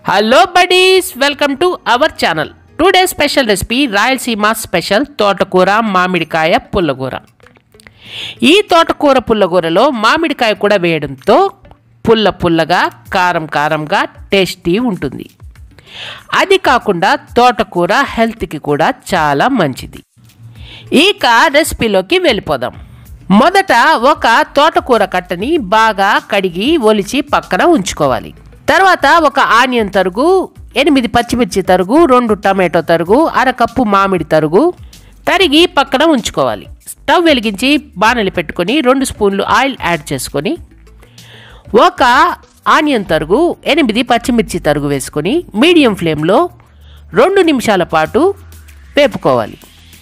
hello buddies welcome to our channel today special recipe Rayalaseema special తోటకూర మామిడికాయ పుల్లగూర ఈ తోటకూర పుల్లగూరలో మామిడికాయ కూడా వేయడంతో పుల్ల పుల్లగా కారం కారంగా టేస్టీ ఉంటుంది అది కాకుండా తోటకూర హెల్త్కి కూడా చాలా మంచిది ఇక రెసిపీలోకి వెళ్ళిపోదాం మొదట ఒక తోటకూర కట్టని బాగా కడిగి ఒలిచి పక్కన ఉంచుకోవాలి తర్వాత ఒక ఆనియన్ తరుగు ఎనిమిది పచ్చిమిర్చి తరుగు రెండు టమాటో తరుగు అరకప్పు మామిడి తరుగు తరిగి పక్కన ఉంచుకోవాలి స్టవ్ వెలిగించి బాణలి పెట్టుకొని రెండు స్పూన్లు ఆయిల్ యాడ్ చేసుకొని ఒక ఆనియన్ తరుగు ఎనిమిది పచ్చిమిర్చి తరుగు వేసుకొని మీడియం ఫ్లేమ్లో రెండు నిమిషాల పాటు వేపుకోవాలి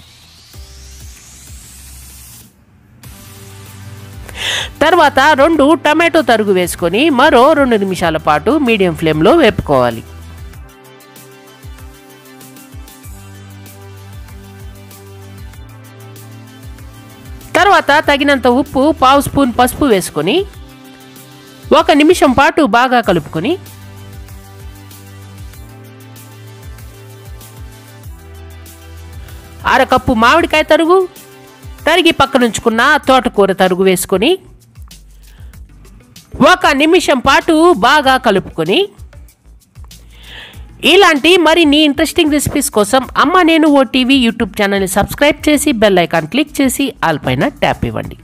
తర్వాత రెండు టమాటో తరుగు వేసుకొని మరో రెండు నిమిషాల పాటు మీడియం ఫ్లేమ్లో వేపుకోవాలి తర్వాత తగినంత ఉప్పు పావు స్పూన్ పసుపు వేసుకొని ఒక నిమిషం పాటు బాగా కలుపుకొని అరకప్పు మామిడికాయ తరుగు తరిగి పక్కనుంచుకున్న తోటకూర తరుగు వేసుకొని ఒక నిమిషం పాటు బాగా కలుపుకొని ఇలాంటి మరిన్ని ఇంట్రెస్టింగ్ రెసిపీస్ కోసం అమ్మ నేను ఓ టీవీ యూట్యూబ్ ఛానల్ని సబ్స్క్రైబ్ చేసి బెల్ ఐకాన్ క్లిక్ చేసి ఆల్ పైన ట్యాప్ ఇవ్వండి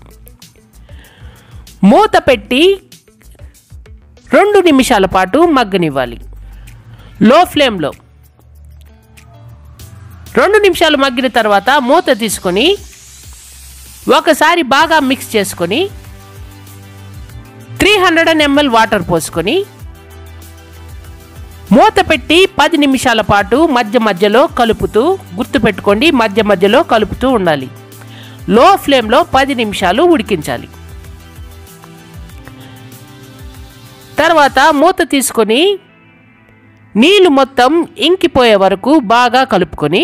మూత పెట్టి రెండు నిమిషాల పాటు మగ్గనివ్వాలి లో ఫ్లేమ్లో రెండు నిమిషాలు మగ్గిన తర్వాత మూత తీసుకొని ఒకసారి బాగా మిక్స్ చేసుకొని three hundred and ML water పోసుకొని మూత పెట్టి పది నిమిషాల పాటు మధ్య మధ్యలో కలుపుతూ గుర్తుపెట్టుకోండి మధ్య మధ్యలో కలుపుతూ ఉండాలి లో ఫ్లేమ్లో పది నిమిషాలు ఉడికించాలి తర్వాత మూత తీసుకొని నీళ్ళు మొత్తం ఇంకిపోయే వరకు బాగా కలుపుకొని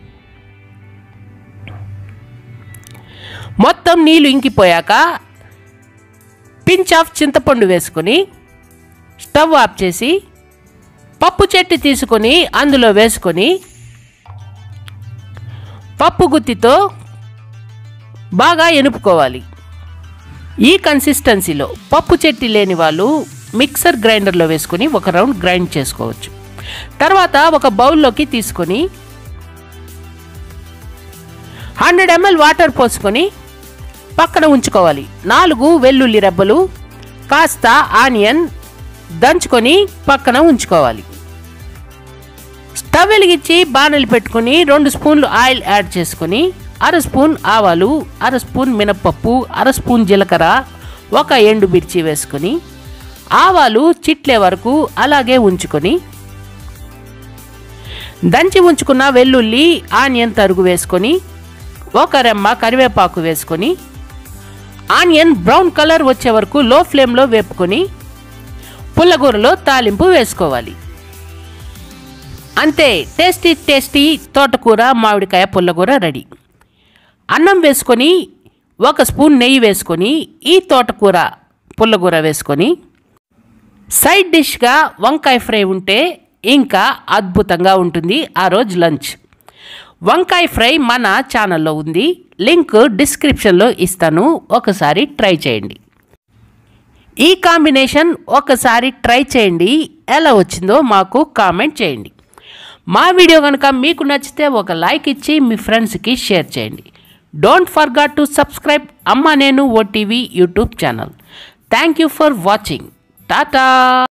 మొత్తం నీళ్ళు ఇంకిపోయాక పించ్ ఆఫ్ చింతపండు వేసుకొని స్టవ్ ఆఫ్ చేసి పప్పు చెట్టు తీసుకొని అందులో వేసుకొని పప్పు గుత్తితో బాగా ఎనుపుకోవాలి ఈ కన్సిస్టెన్సీలో పప్పు చెట్టి లేని వాళ్ళు మిక్సర్ గ్రైండర్లో వేసుకొని ఒక రౌండ్ గ్రైండ్ చేసుకోవచ్చు తర్వాత ఒక బౌల్లోకి తీసుకొని హండ్రెడ్ ఎంఎల్ వాటర్ పోసుకొని పక్కన ఉంచుకోవాలి నాలుగు వెల్లుల్లి రెబ్బలు కాస్త ఆనియన్ దంచుకొని పక్కన ఉంచుకోవాలి స్టవ్ వెలిగించి బాణలు పెట్టుకొని రెండు స్పూన్లు ఆయిల్ యాడ్ చేసుకొని అర స్పూన్ ఆవాలు అర స్పూన్ మినప్పప్పు అర స్పూన్ జీలకర్ర ఒక ఎండు మిర్చి వేసుకొని ఆవాలు చిట్లే వరకు అలాగే ఉంచుకొని దంచి ఉంచుకున్న వెల్లుల్లి ఆనియన్ తరుగు వేసుకొని ఒక రెమ్మ కరివేపాకు వేసుకొని ఆనియన్ బ్రౌన్ కలర్ వచ్చే వరకు లో ఫ్లేమ్లో వేపుకొని పుల్లగూరలో తాలింపు వేసుకోవాలి అంతే టేస్టీ టేస్టీ తోటకూర మామిడికాయ పుల్లగూర రెడీ అన్నం వేసుకొని ఒక స్పూన్ నెయ్యి వేసుకొని ఈ తోటకూర పుల్లగూర వేసుకొని సైడ్ డిష్గా వంకాయ ఫ్రై ఉంటే ఇంకా అద్భుతంగా ఉంటుంది ఆ రోజు లంచ్ వంకాయ ఫ్రై మన ఛానల్లో ఉంది లింక్ డిస్క్రిప్షన్లో ఇస్తాను ఒకసారి ట్రై చేయండి ఈ కాంబినేషన్ ఒకసారి ట్రై చేయండి ఎలా వచ్చిందో మాకు కామెంట్ చేయండి మా వీడియో కనుక మీకు నచ్చితే ఒక లైక్ ఇచ్చి మీ ఫ్రెండ్స్కి షేర్ చేయండి డోంట్ ఫర్గాట్ టు సబ్స్క్రైబ్ అమ్మ నేను OTV YouTube channel thank you for watching Tata